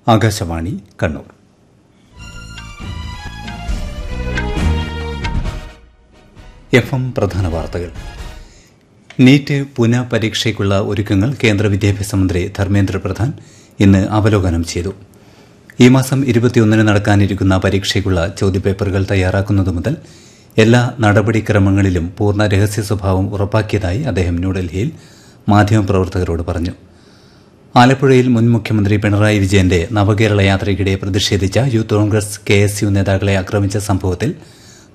Akashvani Kannur F M പ്രധാന വാർത്തകൾ NEET പുനഃപരീക്ഷയ്ക്കുള്ള ഒരുക്കങ്ങൾ കേന്ദ്ര വിദ്യാഭ്യാസ മന്ത്രി ധർമ്മേന്ദ്ര പ്രധാൻ ഇന്ന് അവലോകനം ചെയ്തു ഈ മാസം ഇരുപത്തിയൊന്നിന് നടക്കാനിരിക്കുന്ന പരീക്ഷയ്ക്കുള്ള ചോദ്യപേപ്പറുകൾ തയ്യാറാക്കുന്നതു മുതൽ എല്ലാ നടപടിക്രമങ്ങളിലും പൂർണ്ണ രഹസ്യ സ്വഭാവം ഉറപ്പാക്കിയതായി അദ്ദേഹം ന്യൂഡൽഹിയിൽ മാധ്യമപ്രവർത്തകരോട് പറഞ്ഞു ആലപ്പുഴയിൽ മുൻ മുഖ്യമന്ത്രി പിണറായി വിജയന്റെ നവകേരള യാത്രയ്ക്കിടെ പ്രതിഷേധിച്ച youth Congress K S U നേതാക്കളെ ആക്രമിച്ച സംഭവത്തിൽ